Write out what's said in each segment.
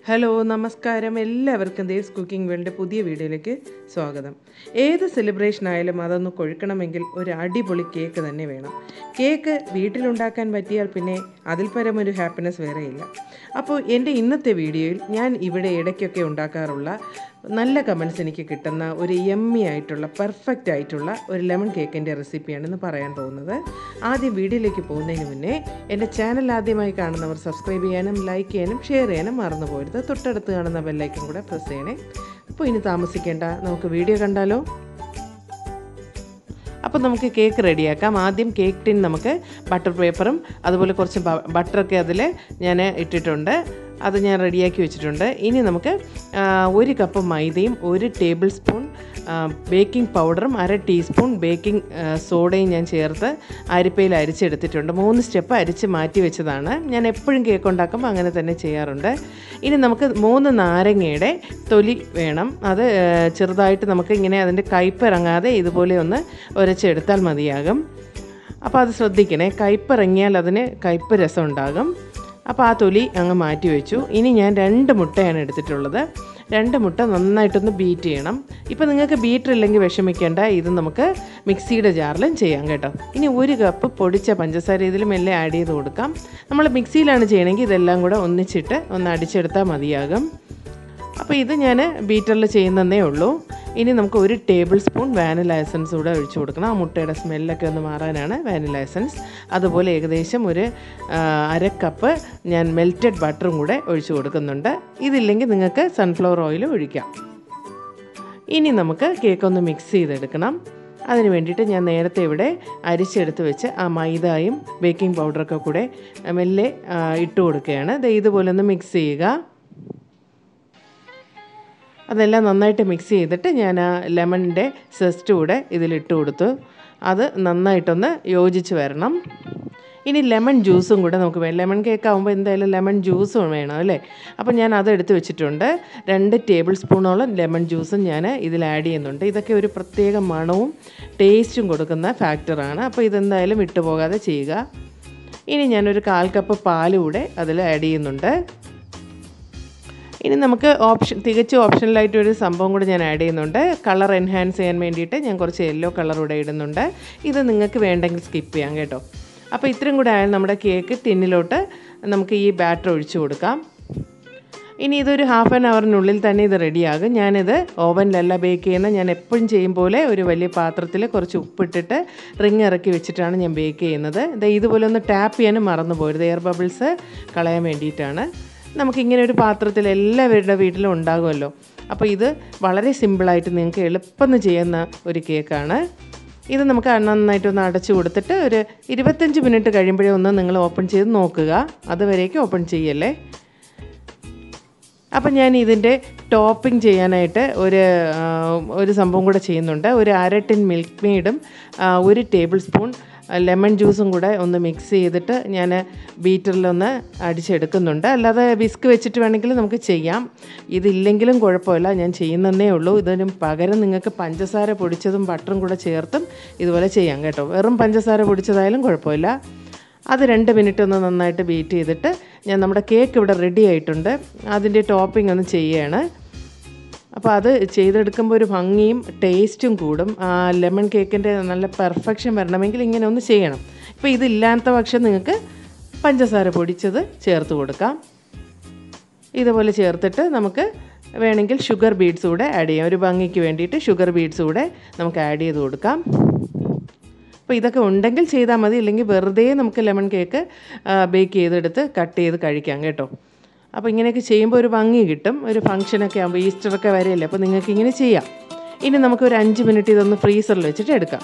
hello നമസ്കാരം എല്ലാവർക്കും Dev's cooking വേൾഡിൻ്റെ പുതിയ വീഡിയോയിലേക്ക് സ്വാഗതം ഏത് സെലിബ്രേഷൻ ആയാലും അതൊന്ന് കൊഴുക്കണമെങ്കിൽ ഒരു അടിപൊളി കേക്ക് തന്നെ വേണം കേക്ക് വീട്ടിലുണ്ടാക്കാൻ പറ്റിയാൽ പിന്നെ അതിൽ പരം ഒരു ഹാപ്പിനെസ് വേറെയില്ല അപ്പോൾ എൻ്റെ ഇന്നത്തെ വീഡിയോയിൽ ഞാൻ ഇവിടെ ഇടയ്ക്കൊക്കെ ഉണ്ടാക്കാറുള്ള നല്ല കമൻസ് എനിക്ക് കിട്ടുന്ന ഒരു എമ്മി ആയിട്ടുള്ള പെർഫെക്റ്റ് ആയിട്ടുള്ള ഒരു ലെമൺ കേക്കിൻ്റെ റെസിപ്പിയാണ് ഇന്ന് പറയാൻ പോകുന്നത് ആദ്യം വീഡിയോയിലേക്ക് പോകുന്നതിന് മുന്നേ എൻ്റെ ചാനൽ ആദ്യമായി കാണുന്നവർ സബ്സ്ക്രൈബ് ചെയ്യാനും ലൈക്ക് ചെയ്യാനും ഷെയർ ചെയ്യാനും മറന്നു പോരുത് തൊട്ടടുത്ത് കാണുന്ന ബെല്ലൈക്കൻ കൂടെ പ്രസ് ചെയ്യണേ അപ്പോൾ ഇനി താമസിക്കേണ്ട നമുക്ക് വീഡിയോ കണ്ടാലോ അപ്പോൾ നമുക്ക് കേക്ക് റെഡിയാക്കാം ആദ്യം കേക്ക് ടിൻ നമുക്ക് ബട്ടർ പേപ്പറും അതുപോലെ കുറച്ച് ബട്ടറൊക്കെ അതിൽ ഞാൻ ഇട്ടിട്ടുണ്ട് അത് ഞാൻ റെഡിയാക്കി വെച്ചിട്ടുണ്ട് ഇനി നമുക്ക് ആ, ഒരു കപ്പ് മൈദയും ഒരു ടേബിൾ സ്പൂൺ ബേക്കിംഗ് പൗഡറും അര ടീസ്പൂൺ ബേക്കിംഗ് സോഡയും ഞാൻ ചേർത്ത് അരിപ്പയിൽ അരിച്ചെടുത്തിട്ടുണ്ട് മൂന്ന് സ്റ്റെപ്പ് അരിച്ച് മാറ്റി വെച്ചതാണ് ഞാൻ എപ്പോഴും കേക്ക് ഉണ്ടാക്കുമ്പോൾ അങ്ങനെ തന്നെ ചെയ്യാറുണ്ട് ഇനി നമുക്ക് മൂന്ന് നാരങ്ങയുടെ തൊലി വേണം അത് ആ, ചെറുതായിട്ട് നമുക്ക് ഇങ്ങനെ അതിൻ്റെ കയ്പ്പ് ഇറങ്ങാതെ ഇതുപോലെ ഒന്ന് ഉരച്ചെടുത്താൽ മതിയാകും അപ്പോൾ അത് ശ്രദ്ധിക്കണേ കയ്പ്പ് ഇറങ്ങിയാൽ അതിന് കയ്പ്പ് രസം ഉണ്ടാകും അപ്പോൾ ആ തൊലി അങ്ങ് മാറ്റി വെച്ചു ഇനി ഞാൻ രണ്ട് മുട്ടയാണ് എടുത്തിട്ടുള്ളത് രണ്ട് മുട്ട നന്നായിട്ടൊന്ന് ബീറ്റ് ചെയ്യണം ഇപ്പോൾ നിങ്ങൾക്ക് ബീറ്റർ ഇല്ലെങ്കിൽ വിഷമിക്കേണ്ട ഇത് നമുക്ക് മിക്സിയുടെ ജാറിലും ചെയ്യാം കേട്ടോ ഇനി ഒരു കപ്പ് പൊടിച്ച പഞ്ചസാര ഇതിൽ മെല്ലെ ആഡ് ചെയ്ത് കൊടുക്കാം നമ്മൾ മിക്സിയിലാണ് ചെയ്യണമെങ്കിൽ ഇതെല്ലാം കൂടെ ഒന്നിച്ചിട്ട് ഒന്ന് അടിച്ചെടുത്താൽ മതിയാകും അപ്പോൾ ഇത് ഞാൻ ബീറ്ററിൽ ചെയ്യുന്നതേ ഉള്ളൂ ഇനി നമുക്ക് ഒരു ടേബിൾ സ്പൂൺ വാനില എസൻസ് കൂടെ ഒഴിച്ചു കൊടുക്കണം ആ മുട്ടയുടെ സ്മെല്ലൊക്കെ ഒന്ന് മാറാനാണ് വാനില എസൻസ് അതുപോലെ ഏകദേശം ഒരു ആ, അര കപ്പ് ഞാൻ മെൽറ്റഡ് ബട്ടറും കൂടെ ഒഴിച്ചു കൊടുക്കുന്നുണ്ട് ഇതില്ലെങ്കിൽ നിങ്ങൾക്ക് സൺഫ്ലവർ ഓയിൽ ഒഴിക്കാം ഇനി നമുക്ക് കേക്ക് ഒന്ന് മിക്സ് ചെയ്തെടുക്കണം അതിന് വേണ്ടിയിട്ട് ഞാൻ നേരത്തെ ഇവിടെ അരിച്ചെടുത്ത് വെച്ച് ആ മൈദയും ബേക്കിംഗ് പൗഡറൊക്കെ കൂടെ മെല്ലെ ആ, ഇട്ട് കൊടുക്കുകയാണ് ദേ ഇതുപോലെ ഒന്ന് മിക്സ് ചെയ്യുക അതെല്ലാം നന്നായിട്ട് മിക്സ് ചെയ്തിട്ട് ഞാൻ ആ ലെമണിൻ്റെ സെസ്റ്റ് കൂടെ ഇതിലിട്ട് കൊടുത്തു അത് നന്നായിട്ടൊന്ന് യോജിച്ച് വരണം ഇനി ലെമൺ ജ്യൂസും കൂടെ നമുക്ക് വേണം ലെമൺ കേക്ക് ആകുമ്പോൾ എന്തായാലും ലെമൺ ജ്യൂസും വേണം അല്ലേ അപ്പോൾ ഞാൻ അത് എടുത്ത് വെച്ചിട്ടുണ്ട് രണ്ട് ടേബിൾ സ്പൂണോളം ലെമൺ ജ്യൂസും ഞാൻ ഇതിൽ ആഡ് ചെയ്യുന്നുണ്ട് ഇതൊക്കെ ഒരു പ്രത്യേക മണവും ടേസ്റ്റും കൊടുക്കുന്ന ഫാക്ടറാണ് അപ്പോൾ ഇതെന്തായാലും വിട്ടുപോകാതെ ചെയ്യുക ഇനി ഞാനൊരു കാൽ കപ്പ് പാൽ കൂടെ അതിൽ ആഡ് ചെയ്യുന്നുണ്ട് ഇനി നമുക്ക് ഓപ്ഷൻ തികച്ചും ഓപ്ഷണലായിട്ട് ഒരു സംഭവം കൂടി ഞാൻ ആഡ് ചെയ്യുന്നുണ്ട് കളർ എൻഹാൻസ് ചെയ്യാൻ വേണ്ടിയിട്ട് ഞാൻ കുറച്ച് യെല്ലോ കളർ കൂടെ ഇടുന്നുണ്ട് ഇത് നിങ്ങൾക്ക് വേണ്ടെങ്കിൽ സ്കിപ്പ് ചെയ്യാം കേട്ടോ അപ്പോൾ ഇത്രയും കൂടെ ആയാൽ നമ്മുടെ കേക്ക് ടിന്നിലോട്ട് നമുക്ക് ഈ ബാറ്റർ ഒഴിച്ചു കൊടുക്കാം ഇനി ഇതൊരു ഹാഫ് ആൻ അവറിനുള്ളിൽ തന്നെ ഇത് റെഡിയാകും ഞാനിത് ഓവനിലല്ല ബേക്ക് ചെയ്യുന്ന ഞാൻ എപ്പോഴും ചെയ്യും പോലെ ഒരു വലിയ പാത്രത്തിൽ കുറച്ച് ഉപ്പിട്ടിട്ട് റിങ് ഇറക്കി വെച്ചിട്ടാണ് ഞാൻ ബേക്ക് ചെയ്യുന്നത് ഇത് ഇതുപോലെ ഒന്ന് ടാപ്പ് ചെയ്യാനും മറന്നു പോരുത് എയർ ബബിൾസ് കളയാൻ വേണ്ടിയിട്ടാണ് നമുക്കിങ്ങനെ ഒരു പാത്രത്തിൽ എല്ലാവരുടെ വീട്ടിലും ഉണ്ടാകുമല്ലോ അപ്പോൾ ഇത് വളരെ സിമ്പിളായിട്ട് നിങ്ങൾക്ക് എളുപ്പം ചെയ്യുന്ന ഒരു കേക്കാണ് ഇത് നമുക്ക് നന്നായിട്ടൊന്ന് അടച്ചു കൊടുത്തിട്ട് ഒരു ഇരുപത്തഞ്ച് മിനിറ്റ് കഴിയുമ്പോഴേ ഒന്ന് നിങ്ങൾ ഓപ്പൺ ചെയ്ത് നോക്കുക അതുവരേക്കും ഓപ്പൺ ചെയ്യല്ലേ അപ്പം ഞാൻ ഇതിൻ്റെ ടോപ്പിംഗ് ചെയ്യാനായിട്ട് ഒരു ആ, ഒരു സംഭവം കൂടെ ചെയ്യുന്നുണ്ട് ഒരു അര ടിൻ മിൽക്ക് മെയ്ഡും ഒരു ടേബിൾ സ്പൂൺ ലെമൺ ജ്യൂസും കൂടെ ഒന്ന് മിക്സ് ചെയ്തിട്ട് ഞാൻ ബീറ്ററിലൊന്ന് അടിച്ചെടുക്കുന്നുണ്ട് അല്ലാതെ വിസ്ക് വെച്ചിട്ട് വേണമെങ്കിൽ നമുക്ക് ചെയ്യാം ഇതില്ലെങ്കിലും കുഴപ്പമില്ല ഞാൻ ചെയ്യുന്നതേ ഉള്ളൂ ഇതിന് പകരം നിങ്ങൾക്ക് പഞ്ചസാര പൊടിച്ചതും ബട്ടറും കൂടെ ചേർത്തും ഇതുപോലെ ചെയ്യാം കേട്ടോ വെറും പഞ്ചസാര പൊടിച്ചതായാലും കുഴപ്പമില്ല അത് രണ്ട് മിനിറ്റ് ഒന്ന് നന്നായിട്ട് ബീറ്റ് ചെയ്തിട്ട് ഞാൻ നമ്മുടെ കേക്ക് ഇവിടെ റെഡി ആയിട്ടുണ്ട് അതിൻ്റെ ടോപ്പിംഗ് ഒന്ന് ചെയ്യുകയാണ് അപ്പോൾ അത് ചെയ്തെടുക്കുമ്പോൾ ഒരു ഭംഗിയും ടേസ്റ്റും കൂടും ആ ലെമൺ കേക്കിൻ്റെ നല്ല പെർഫെക്ഷൻ വരണമെങ്കിൽ ഇങ്ങനെ ഒന്ന് ചെയ്യണം ഇപ്പോൾ ഇതില്ലാത്ത പക്ഷം നിങ്ങൾക്ക് പഞ്ചസാര പൊടിച്ചത് ചേർത്ത് കൊടുക്കാം ഇതുപോലെ ചേർത്തിട്ട് നമുക്ക് വേണമെങ്കിൽ ഷുഗർ ബീഡ്സ് കൂടെ ആഡ് ചെയ്യാം ഒരു ഭംഗിക്ക് വേണ്ടിയിട്ട് ഷുഗർ ബീഡ്സ് കൂടെ നമുക്ക് ആഡ് ചെയ്ത് കൊടുക്കാം അപ്പോൾ ഇതൊക്കെ ഉണ്ടെങ്കിൽ ചെയ്താൽ മതി ഇല്ലെങ്കിൽ വെറുതെ നമുക്ക് ലെമൺ കേക്ക് ബേക്ക് ചെയ്തെടുത്ത് കട്ട് ചെയ്ത് കഴിക്കാം കേട്ടോ അപ്പോൾ ഇങ്ങനെയൊക്കെ ചെയ്യുമ്പോൾ ഒരു ഭംഗി കിട്ടും ഒരു ഫംഗ്ഷനൊക്കെ ആകുമ്പോൾ ഈസ്റ്ററൊക്കെ വരെയല്ലേ അപ്പോൾ നിങ്ങൾക്ക് ഇങ്ങനെ ചെയ്യാം ഇനി നമുക്ക് ഒരു അഞ്ച് മിനിറ്റ് ഇതൊന്ന് ഫ്രീസറിൽ വെച്ചിട്ട് എടുക്കാം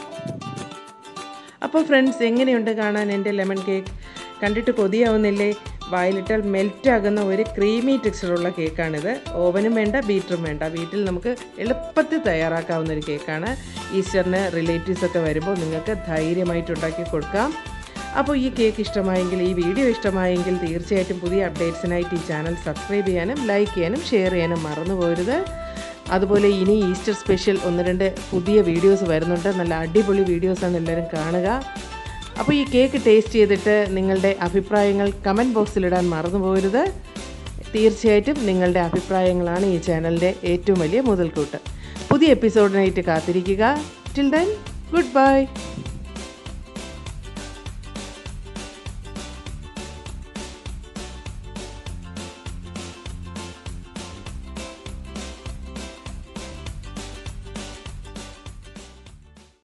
അപ്പോൾ ഫ്രണ്ട്സ് എങ്ങനെയുണ്ട് കാണാൻ എൻ്റെ ലെമൺ കേക്ക് കണ്ടിട്ട് കൊതിയാവുന്നില്ലേ വായിലിട്ടാൽ മെൽറ്റ് ആകുന്ന ഒരു ക്രീമി ടെക്സ്ചറുള്ള കേക്കാണിത് ഓവനും വേണ്ട ബീറ്ററും വേണ്ട വീട്ടിൽ നമുക്ക് എളുപ്പത്തിൽ തയ്യാറാക്കാവുന്ന ഒരു കേക്കാണ് ഈസ്റ്ററിന് റിലേറ്റീവ്സ് ഒക്കെ വരുമ്പോൾ നിങ്ങൾക്ക് ധൈര്യമായിട്ട് ഉണ്ടാക്കി കൊടുക്കാം അപ്പോൾ ഈ കേക്ക് ഇഷ്ടമായെങ്കിൽ ഈ വീഡിയോ ഇഷ്ടമായെങ്കിൽ തീർച്ചയായിട്ടും പുതിയ അപ്ഡേറ്റ്സിനായിട്ട് ഈ ചാനൽ സബ്സ്ക്രൈബ് ചെയ്യാനും ലൈക്ക് ചെയ്യാനും ഷെയർ ചെയ്യാനും മറന്നു പോരുത് അതുപോലെ ഇനി ഈസ്റ്റർ സ്പെഷ്യൽ ഒന്ന് രണ്ട് പുതിയ വീഡിയോസ് വരുന്നുണ്ട് നല്ല അടിപൊളി വീഡിയോസാണ് എല്ലാവരും കാണുക അപ്പോൾ ഈ കേക്ക് ടേസ്റ്റ് ചെയ്തിട്ട് നിങ്ങളുടെ അഭിപ്രായങ്ങൾ കമൻറ്റ് ബോക്സിലിടാൻ മറന്നു പോകരുത് തീർച്ചയായിട്ടും നിങ്ങളുടെ അഭിപ്രായങ്ങളാണ് ഈ ചാനലിൻ്റെ ഏറ്റവും വലിയ മുതൽക്കൂട്ട് പുതിയ എപ്പിസോഡിനായിട്ട് കാത്തിരിക്കുക ടിൽ ദെൻ ഗുഡ് ബൈ